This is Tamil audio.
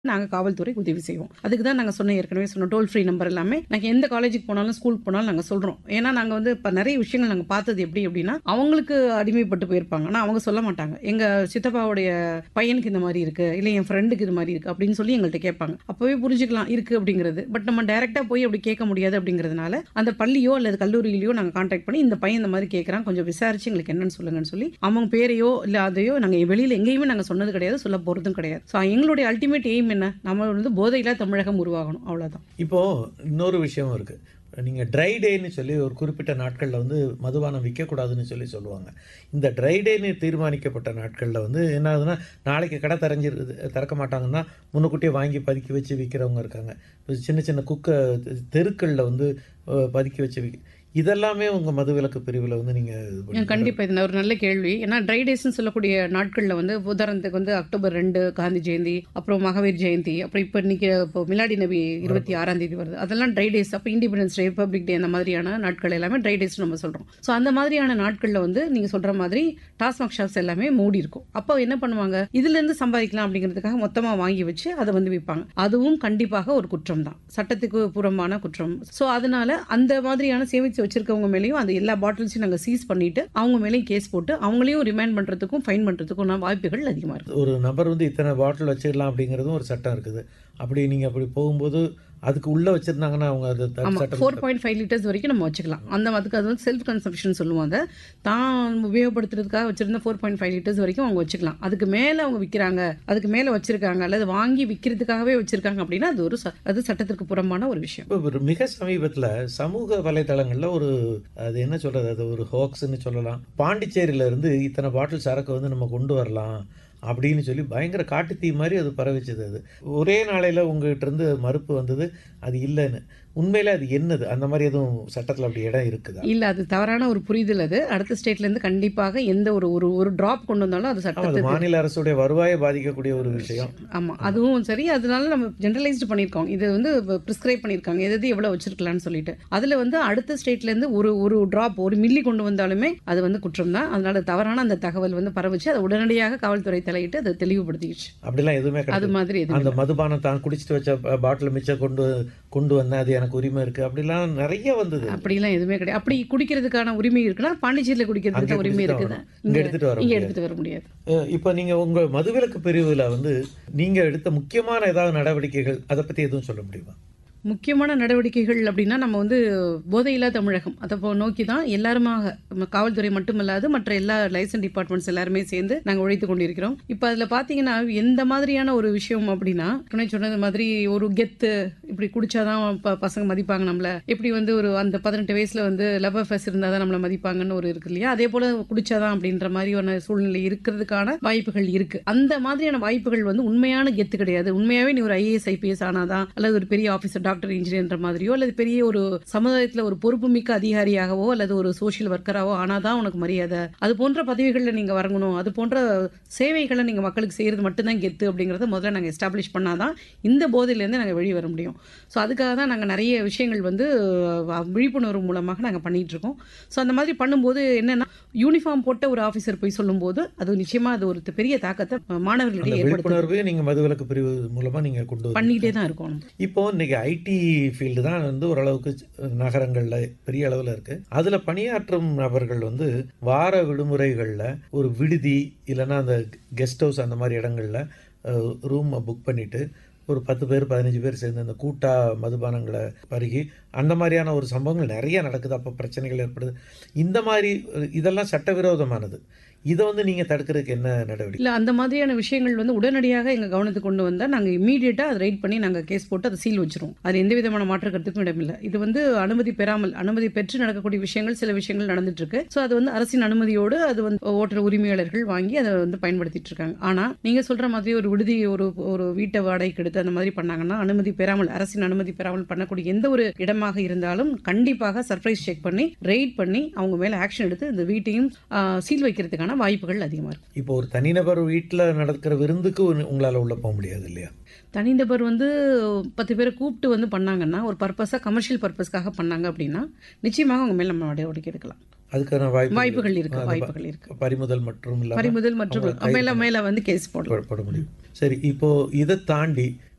நாங்க காவல்துறைக்கு உதவி செய்வோம். அதுக்கு தான் நாங்க சொன்ன ஏற்கனவே சொன்ன டோல் ஃப்ரீ நம்பர் எல்லாமே நாங்க எந்த காலேஜுக்கு போனாலும், ஸ்கூலுக்கு போனாலும் நாங்க சொல்றோம். ஏன்னா, நாங்க வந்து இப்ப நெறைய விஷயங்கள் நாங்க பார்த்தது எப்படி அப்டின்னா, அவங்களுக்கு அடிமைப்பட்டு போயிருப்பாங்க. ஆனா, அவங்க சொல்ல மாட்டாங்க. எங்க சித்தப்பாவுடைய பையனுக்கு இந்த மாரி இருக்கு. இல்ல என் ஃப்ரெண்டுக்கு இது மாரி இருக்கு அப்டின்னு சொல்லி எங்கள்ட்ட கேட்பாங்க. அப்பவே புரிஞ்சுக்கலாம் இருக்கு அப்டிங்கிறது. பட் நம்ம டைரக்ட்டா போய் அப்டி கேட்க முடியாது அப்டிங்கிறதுனால, அந்த பள்ளியோ அல்லது கல்லூரியிலயோ நாங்க கான்டாக்ட் பண்ணி, இந்த பையன் இந்த மாரி கேட்கறான். கொஞ்சம் விசாரிச்சு எங்களுக்கு என்னன்னு சொல்லுங்கன்னு சொல்லி, அவங்க பேரையோ, இல்ல அதையோ நாங்க வெளியில எங்கேயுமே நாங்க சொன்னது கிடையாது. சொல்ல போறதும் கிடையாது. ஸோ எங்களுடைய அல்டிமேட் எய்ம் என்ன? நம்ம வந்து போதையில்லா தமிழகம் உருவாகணும். அவ்வளோதான். இப்போ இன்னொரு விஷயமும் இருக்கு. நீங்க ட்ரை டேன்னு சொல்லி ஒரு குறிப்பிட்ட நாட்கள்ல வந்து மதுபானம் விற்கக்கூடாதுன்னு சொல்லி சொல்லுவாங்க. இந்த ட்ரை டேன்னு தீர்மானிக்கப்பட்ட நாட்கள்ல வந்து என்ன ஆகுதுன்னா, நாளைக்கு கடை திறஞ்சிருது திறக்க மாட்டாங்கன்னா, முன்னுக்கூட்டியே வாங்கி பதுக்கி வச்சு விக்கிறவங்க இருக்காங்க. இப்ப சின்ன சின்ன குக்க தெருக்கள்ல வந்து அ பதுக்கி வச்சு விக் இதெல்லாமே உங்க மதுவிலக்கு பிரிவுல வந்து நீங்க இது ம் பண்ணி கண்டிப்பா. இது ஒரு நல்ல கேள்வி. ஏன்னா ட்ரை டேஸ்ன்னு சொல்லக்கூடிய நாட்கள்ல வந்து உதாரணத்துக்கு வந்து அக்டோபர் 2 காந்தி ஜெயந்தி, அப்புறம் மகாவீர் ஜெயந்தி, அப்புறம் இப்ப இன்னைக்கு இப்போ மிலாடி நபி 26ஆம் தேதி வருது. அதெல்லாம் ட்ரை டேஸ். அப்ப இண்டிபெண்டன்ஸ் டே, ரிபப்ளிக் டே அந்த மாதிரியான நாட்கள் எல்லாமே ட்ரை டேஸ்ன்னு நம்ம சொல்றோம். ஸோ அந்த மாதிரியான நாட்கள்ல வந்து நீங்க சொல்ற மாதிரி டாஸ்மாக் ஷாப்ஸ் எல்லாமே மூடி இருக்கும். அப்போ என்ன பண்ணுவாங்க? இதுலேருந்து சம்பாதிக்கலாம் அப்படிங்கிறதுக்காக மொத்தமா வாங்கி வச்சு அத வந்து விப்பாங்க. அதுவும் கண்டிப்பாக ஒரு குற்றம் தான். சட்டத்துக்கு புறம்பான குற்றம். ஸோ அதனால அந்த மாதிரியான சேமிச்சு வச்சிருக்கவங்க மேலயும் அந்த எல்லா பாட்டில்ஸையும் நாங்க சீஸ் பண்ணிட்டு, அவங்க மேலயும் கேஸ் போட்டு, அவங்களையும் ரிமைண்ட் பண்றதுக்கும், ஃபைன் பண்றதுக்கும் வாய்ப்புகள் அதிகமா இருக்கு. ஒரு நபர் வந்து இத்தனை பாட்டில் வச்சிடலாம் அப்படிங்கிறதும் ஒரு சட்டம் இருக்குது. அப்படி நீங்க அப்படி போகும்போது, அதுக்கு உள்ள வச்சிருந்தாங்கன்னா அவங்க அது த ஆமா. சட்டம் 4.5 லிட்டர்ஸ் வரைக்கும் நம்ம வச்சுக்கலாம். அந்த அதுக்கு அது வந்து செல்ஃப் கன்சம்ப்ஷன் சொல்லுவோம் அத. தான் உபயோகப்படுத்துறதுக்காக வச்சிருந்த 4.5 லிட்டர்ஸ் வரைக்கும் அவங்க வச்சுக்கலாம். அதுக்கு மேல அவங்க விக்கிறாங்க, அதுக்கு மேல வச்சிருக்காங்க, அல்லது வாங்கி விக்கிறதுக்காகவே வச்சிருக்காங்க அப்படின்னா, அது ஒரு ச அது சட்டத்திற்கு புறம்பான ஒரு விஷயம். இப்ப ஒரு மிக சமீபத்துல சமூக வலைதளங்கள்ல ஒரு அது என்ன சொல்றது? அது ஒரு ஹோக்ஸ்ன்னு சொல்லலாம். பாண்டிச்சேரியில இருந்து இத்தனை பாட்டில் சரக்கு வந்து நம்ம கொண்டு வரலாம். அப்படின்னு சொல்லி பயங்கர காட்டுத்தீ மாரி அது பரவிச்சது அது. ஒரே நாளையில உங்ககிட்ட இருந்து மறுப்பு வந்தது. அது இல்லன்னு. உண்மையில அது என்னது? அந்த மாரி எதுவும் சட்டத்துல அப்படி இடம் இருக்குதா? இல்ல அது தவறான ஒரு புரிதல் அது. அடுத்த ஸ்டேட்ல இருந்து கண்டிப்பாக எந்த ஒரு ஒரு ஒரு டிராப் கொண்டு வந்தாலும் அது ஆமா. அது சட்டத்துக்கு மாநில அரசுடைய வருவாயை பாதிக்கக்கூடிய ஒரு விஷயம். ஆமா. அதுவும் சரி. அதனால நம்ம ஜெனரலைஸ்டு பண்ணியிருக்கோம். இது வந்து பிரிஸ்கிரைப் பண்ணியிருக்காங்க. எது எது எவ்வளோ வச்சிருக்கலாம்னு சொல்லிட்டு. அதுல வந்து அடுத்த ஸ்டேட்ல இருந்து ஒரு ஒரு டிராப் ஒரு மில்லி கொண்டு வந்தாலுமே அது வந்து குற்றம் தான். அதனால தவறான அந்த தகவல் வந்து பரவுச்சு. அதை உடனடியாக காவல்துறை தலையிட்டு அதை தெளிவுபடுத்திடுச்சு. அப்படிலாம் எதுவுமே அது கிடையாது. மாதிரி எதுவும் அந்த இல்ல. மதுபானம் தான் குடிச்சிட்டு வச்ச ப பாட்டில் மிச்சம் கொண்டு கொண்டு வந்தேன். அது எனக்கு உரிமை இருக்கு. அப்படிலாம் நெறைய வந்தது. அப்படிலாம் எதுவுமே கிடையாது. அப்படி குடிக்கிறதுக்கான உரிமை இருக்குன்னா, பாண்டிச்சேரியில குடிக்கிறதுக்கு அங்கே தான் உரிமை குடிச்சு தான் இருக்குது. வரணும். இங்க எடுத்துட்டு வர இங்க முடியாது. எடுத்துட்டு வர முடியாது. அ இப்ப நீங்க உங்க மதுவிலக்கு பிரிவுல வந்து நீங்க எடுத்த முக்கியமான ஏதாவது நடவடிக்கைகள் அத பத்தி எதுவும் சொல்ல முடியுமா? முக்கியமான நடவடிக்கைகள் அப்படின்னா, நம்ம வந்து போதையில்லா தமிழகம் அத போ நோக்கி தான் எல்லாருமாக நம்ம காவல்துறை மட்டுமல்லாது மற்ற எல்லா லைசன்ஸ் டிபார்ட்மெண்ட்ஸ் எல்லாருமே சேர்ந்து நாங்க உழைத்துக் கொண்டிருக்கிறோம். இப்ப அதுல பார்த்தீங்கன்னா, எந்த மாதிரியான ஒரு விஷயம் அப்படின்னா, ஏற்கனவே சொன்னது மாதிரி ஒரு கெத்து இப்படி குடிச்சாதான் ப பசங்க மதிப்பாங்க நம்மள. எப்படி வந்து ஒரு அந்த 18 வயசுல வந்து லவ் அஃபேர்ஸ் இருந்தா தான் நம்மள மதிப்பாங்கன்னு ஒரு இருக்கு இல்லையா? அதே போல குடிச்சாதான் அப்படின்ற மாதிரியான சூழ்நிலை இருக்கிறதுக்கான வாய்ப்புகள் இருக்கு. அந்த மாதிரியான வாய்ப்புகள் வந்து உண்மையான கெத்து கிடையாது. உண்மையாவே நீ ஒரு ஐஏஎஸ், ஐபிஎஸ் ஆனாதான் அல்லது ஒரு பெரிய ஆஃபீஸர், டாக்டர், இன்ஜினியர்ன்ற மாதிரியோ அல்லது பெரிய ஒரு சமுதாயத்துல ஒரு பொறுப்புமிக்க அதிகாரியாகவோ அல்லது ஒரு சோஷியல் ஒர்க்கராவோ ஆனாதான் உனக்கு மரியாதை. அது போன்ற பதவிகள்ல நீங்க வரணும். அது போன்ற சேவைகளை நீங்க மக்களுக்கு செய்யறது மட்டும் தான் கெத்து அப்படிங்கிறத முதல்ல நாங்க எஸ்டாப்ளிஷ் பண்ணாதான் இந்த போதையிலேருந்து நாங்க வெளிய வர முடியும். ஸோ அதுக்காக தான் நாங்க நெறைய விஷயங்கள் வந்து வ விழிப்புணர்வு மூலமாக நாங்க பண்ணிட்டு இருக்கோம். ஸோ அந்த மாதிரி பண்ணும்போது என்னன்னா, யூனிஃபார்ம் போட்ட ஒரு ஆஃபீசர் போய் சொல்லும்போது, அது நிச்சயமா அது ஒரு பெரிய தாக்கத்த அந்த மாணவர்களிடையே ஏற்படுத்துது. விழிப்புணர்வையும் நீங்க மதுவிலக்கு பிரிவு மூலமா நீங்க கொண்டு வந்து பண்ணிட்டே தான் இருக்கோம் நம்ம. இப்போ இன்னைக்கு ஐடி ஃபீல்டு தான் வந்து ஓரளவுக்கு நகரங்கள்ல பெரிய அளவுல இருக்கு. அதுல பணியாற்றும் நபர்கள் வந்து வார விடுமுறைகள்ல ஒரு விடுதி இல்லன்னா அந்த கெஸ்ட் ஹவுஸ் அந்த மாரி இடங்கள்ல அ ரூம புக் பண்ணிட்டு ஒரு 10 பேர், 15 பேர் சேர்ந்து அந்த கூட்டா மதுபானங்கள பருகி அந்த மாரியான ஒரு சம்பவங்கள் நெறைய நடக்குது. அப்ப பிரச்சனைகள் ஏற்படுது. இந்த மாரி இதெல்லாம் சட்டவிரோதமானது. இத வந்து நீங்க தடுக்கிறதுக்கு என்ன நடவடிக்கை? இல்ல அந்த மாதிரியான விஷயங்கள் வந்து உடனடியாக எங்க கவனத்துக்கு கொண்டு வந்தா, நாங்க இம்மீடியட்டா அத ரைட் பண்ணி நாங்க கேஸ் போட்டு அத சீல் வச்சுருவோம். அதுல எந்த விதமான மாற்று கருத்துக்கும் இடமில்ல. இது வந்து அனுமதி பெறாமல், அனுமதி பெற்று நடக்கக்கூடிய விஷயங்கள் சில விஷயங்கள் நடந்துட்டு இருக்கு. ஸோ அது வந்து அரசின் அனுமதியோடு அது வந்து ஓட்டுநர் உரிமையாளர்கள் வாங்கி அத வந்து பயன்படுத்திட்டு இருக்காங்க. ஆனா, நீங்க சொல்ற மாதிரி ஒரு விடுதி ஒரு ஒரு வீட்ட வாடகைக்கு எடுத்து அந்த மாதிரி பண்ணாங்கன்னா, அனுமதி பெறாமல் அரசின் அனுமதி பெறாமல் பண்ணக்கூடிய எந்த ஒரு இடமாக இருந்தாலும் கண்டிப்பாக சர்ப்ரைஸ் செக் பண்ணி, ரெய்ட் பண்ணி அவங்க மேல ஆக்ஷன் எடுத்து இந்த வீட்டையும் அ சீல் வைக்கிறதுக்கான வாய்ப்புகள் அதிகமா இருக்கு. இப்போ ஒரு தனிநபர் வீட்ல நடக்கிற விருந்துக்கு உங்களால உள்ள போ முடியாது இல்லையா? தனிநபர் வந்து 10 பேர கூப்பிட்டு வந்து பண்ணாங்கன்னா, ஒரு பர்ப்பஸா கமர்ஷியல் பர்ப்பஸ்க்காக பண்ணாங்க அப்படின்னா, நிச்சயமாக அவங்க மேல நம்ம நடவடிக்கை எடுக்கலாம். அதுக்கான வாய்ப்பு வாய்ப்புகள் இருக்கு, அந்த வாய்ப்புகள் இருக்கு. பறிமுதல் மற்றும் இல்லாம பறிமுதல் மற்றும் அவங்கள கைது மேல மேல வந்து கேஸ் போடலாம். போட போட முடியும். சரி இப்போ இத தாண்டி